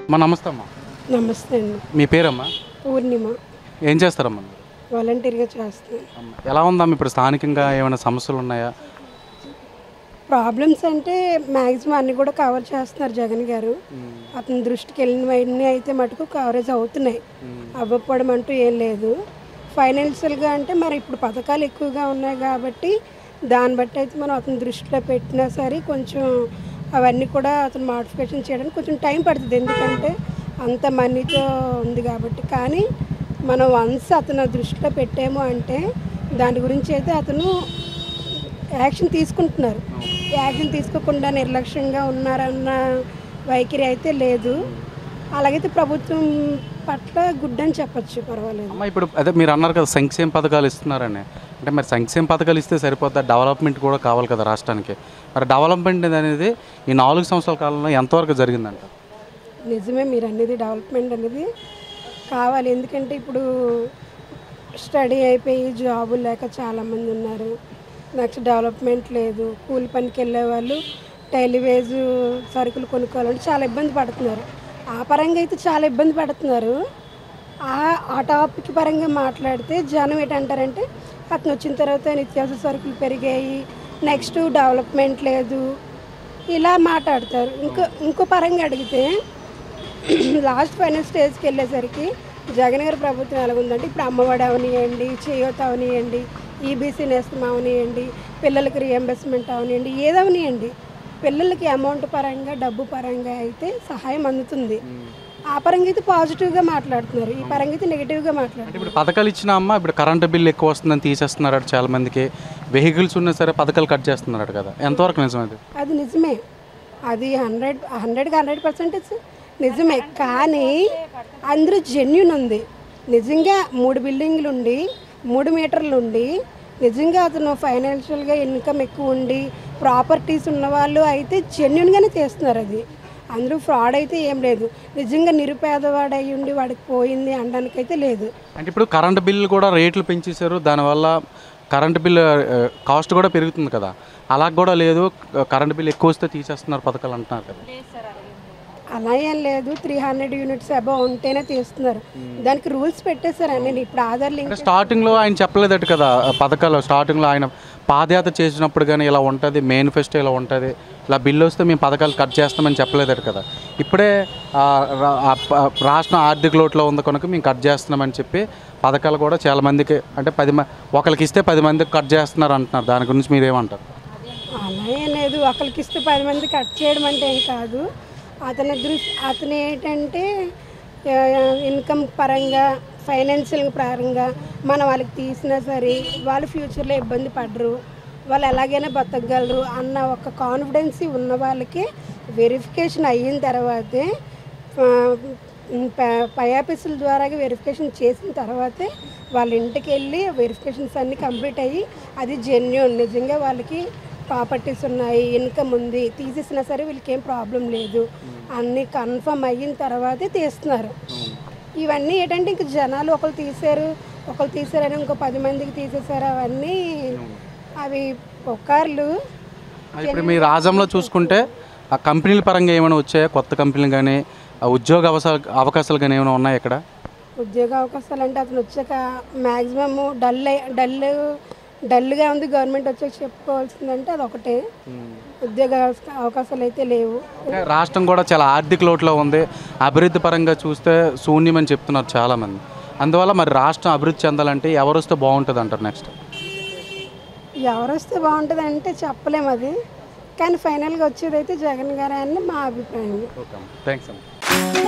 మా నమస్తే అమ్మా నమస్తే అండి మీ పేరమ్మా పూర్ణిమ ఏం చేస్తారమ్మా మీరు? వాలంటీర్గా చేస్తున్నాను అమ్మ, ఎలా ఉందమ్మా ఇప్పుడు స్థానికంగా ఏమైనా సమస్యలు ఉన్నాయా ప్రాబ్లమ్స్ అంటే మ్యాక్సిమం అన్ని కూడా కవర్ చేస్తున్నారు జగన్ గారు అతని దృష్టికి వెళ్ళినవన్నీ అయితే మటుకు కవరేజ్ అవుతున్నాయి అవ్వకపోవడం అంటూ ఏం లేదు ఫైనాన్షియల్గా అంటే మరి ఇప్పుడు పథకాలు ఎక్కువగా ఉన్నాయి కాబట్టి దాన్ని బట్టి అయితే మనం అతని దృష్టిలో పెట్టినా సరే కొంచెం అవన్నీ కూడా అతను మాడిఫికేషన్ చేయడానికి కొంచెం టైం పడుతుంది ఎందుకంటే అంత మనీతో ఉంది కాబట్టి కానీ మనం వన్స్ అతను దృష్టిలో పెట్టాము అంటే దాని గురించి అయితే అతను యాక్షన్ తీసుకుంటున్నారు యాక్షన్ తీసుకోకుండా నిర్లక్ష్యంగా ఉన్నారన్న వైఖరి అయితే లేదు అలాగైతే ప్రభుత్వం పట్ల గుడ్ అని చెప్పొచ్చు పర్వాలేదు అమ్మ ఇప్పుడు అదే మీరు అన్నారు కదా సంక్షేమ పథకాలు ఇస్తున్నారని అంటే మరి సంక్షేమ పథకాలు ఇస్తే సరిపోతా డెవలప్మెంట్ కూడా కావాలి కదా రాష్ట్రానికి మరి డెవలప్మెంట్ అనేది ఈ నాలుగు సంవత్సరాల కాలంలో ఎంతవరకు జరిగిందంట నిజమే మీరు అనేది డెవలప్మెంట్ అనేది కావాలి ఎందుకంటే ఇప్పుడు స్టడీ అయిపోయి జాబులు లేక చాలామంది ఉన్నారు నెక్స్ట్ డెవలప్మెంట్ లేదు కూలి పనికి వెళ్ళే వాళ్ళు డైలీ వేజ్ సరుకులు కొనుక్కోవాలంటే చాలా ఇబ్బంది పడుతున్నారు ఆ పరంగా అయితే చాలా ఇబ్బంది పడుతున్నారు ఆ ఆ టాపిక్ పరంగా మాట్లాడితే జనం ఏంటంటారంటే అతను వచ్చిన తర్వాత నిత్యావసర సరుకులు పెరిగాయి నెక్స్ట్ డెవలప్మెంట్ లేదు ఇలా మాట్లాడతారు ఇంకో ఇంకో పరంగా అడిగితే లాస్ట్ ఫైనల్ స్టేజ్కి వెళ్ళేసరికి జగన్ గారి ప్రభుత్వం ఎలాగుందంటే ఇప్పుడు అమ్మఒడి అవనియండి చేయూత అవనియండి ఈబీసీ నేస్తం అవనియండి పిల్లలకి రియంబర్స్మెంట్ అవనియండి ఏది అవనియండి పిల్లలకి అమౌంట్ పరంగా డబ్బు పరంగా అయితే సహాయం అందుతుంది ఆ పరంగా అయితే పాజిటివ్గా మాట్లాడుతున్నారు ఈ పరంగా అయితే నెగిటివ్గా అంటే మాట్లాడుతున్నారు ఇప్పుడు పథకాలు ఇచ్చిన అమ్మ ఇప్పుడు కరెంటు బిల్ ఎక్కువ వస్తుందని తీసేస్తున్నారు చాలా మందికి వెహికల్స్ ఉన్నా సరే పథకాలు కట్ చేస్తున్నారు కదా ఎంతవరకు నిజం అది అది నిజమే అది హండ్రెడ్ హండ్రెడ్కి హండ్రెడ్ పర్సెంటేజ్ నిజమే కానీ అందరూ జెన్యున్ ఉంది నిజంగా మూడు బిల్డింగ్లు ఉండి మూడు మీటర్లు ఉండి నిజంగా అతను ఫైనాన్షియల్గా ఇన్కమ్ ఎక్కువ ఉండి ప్రాపర్టీస్ ఉన్నవాళ్ళు అయితే జెన్యున్గానే చేస్తున్నారు అది అందరూ ఫ్రాడ్ అయితే ఏం లేదు నిజంగా నిరుపేదవాడు అయ్యి ఉండి వాడికి పోయింది అనడానికైతే లేదు అంటే ఇప్పుడు కరెంటు బిల్లు కూడా రేట్లు పెంచేశారు దానివల్ల కరెంటు బిల్లు ఆ, కాస్ట్ కూడా పెరుగుతుంది కదా అలా కూడా లేదు కరెంటు బిల్లు ఎక్కువ వస్తే తీసేస్తున్నారు పథకాలు అంటున్నారు కదా అలా ఏం లేదు త్రీ హండ్రెడ్ యూనిట్స్ అబౌవ్ ఉంటేనే తీస్తున్నారు దానికి రూల్స్ పెట్టేశారండి ఇప్పుడు ఆధార్ లింక్ అంటే స్టార్టింగ్లో ఆయన చెప్పలేదట కదా ఆ పథకాలు స్టార్టింగ్లో ఆయన పాదయాత్ర చేసినప్పుడు కానీ ఇలా ఉంటుంది మేనిఫెస్టో ఇలా ఉంటుంది ఇలా బిల్లు వస్తే మేము పథకాలు కట్ చేస్తామని చెప్పలేదట కదా ఇప్పుడే ఆ, రా- ఆ ప- రాష్ట్రం ఆర్థిక లోటులో ఉంది కనుక మేము కట్ చేస్తున్నామని చెప్పి పథకాలు కూడా చాలా మందికి అంటే పది మంది ఒకరికి ఇస్తే పది మందికి కట్ చేస్తున్నారు అంటున్నారు దాని గురించి మీరు ఏమంటారు అలా ఏం లేదు ఒకరికి ఇస్తే పది మంది కట్ చేయడం అంటే ఏం కాదు అతని దృష్టి అతను ఏంటంటే ఇన్కమ్ పరంగా ఫైనాన్షియల్ పరంగా మనం వాళ్ళకి తీసినా సరే వాళ్ళు ఫ్యూచర్లో ఇబ్బంది పడరు వాళ్ళు ఎలాగైనా బతకగలరు అన్న ఒక కాన్ఫిడెన్సీ ఉన్న వాళ్ళకి వెరిఫికేషన్ అయిన తర్వాతే ఆ, ప- పై ఆఫీసుల ద్వారా వెరిఫికేషన్ చేసిన తర్వాతే వాళ్ళ ఇంటికి వెళ్ళి వెరిఫికేషన్స్ అన్నీ కంప్లీట్ అయ్యి అది జెన్యున్ నిజంగా వాళ్ళకి ప్రాపర్టీస్ ఉన్నాయి ఇన్కమ్ ఉంది తీసేసినా సరే వీళ్ళకి ఏం ప్రాబ్లం లేదు అన్నీ కన్ఫర్మ్ అయిన తర్వాతే తీస్తున్నారు ఇవన్నీ ఏంటంటే ఇంక జనాలు ఒకరు తీసారు ఒకరు తీసారని ఇంకో పది మందికి తీసేసారు అవన్నీ అవి ఒక్కర్లు ఇప్పుడు మీ రాజ్యంలో చూసుకుంటే ఆ కంపెనీల పరంగా ఏమైనా వచ్చాయా కొత్త కంపెనీలు కానీ ఆ ఉద్యోగ అవకాశాలు అవకాశాలు కానీ ఏమైనా ఉన్నాయా ఇక్కడ ఉద్యోగ అవకాశాలు అంటే అతను వచ్చాక మ్యాక్సిమమ్ డల్ అయ్యి- డల్ డల్గా ఉంది గవర్నమెంట్ వచ్చాక చెప్పుకోవాల్సిందంటే అది ఒకటే ఉద్యోగ అవకాశ- అవకాశాలు అయితే లేవు అంటే రాష్ట్రం కూడా చాలా ఆర్థిక లోటులో ఉంది అభివృద్ధి పరంగా చూస్తే శూన్యమని చెప్తున్నారు చాలామంది అందువల్ల మరి రాష్ట్రం అభివృద్ధి చెందాలంటే ఎవరు వస్తే బాగుంటుంది అంటారు నెక్స్ట్ ఎవరు వస్తే బాగుంటుంది అంటే చెప్పలేము అది కానీ ఫైనల్గా వచ్చేది అయితే జగన్ గారే అని మా అభిప్రాయం ఓకే థ్యాంక్స్ అమ్మ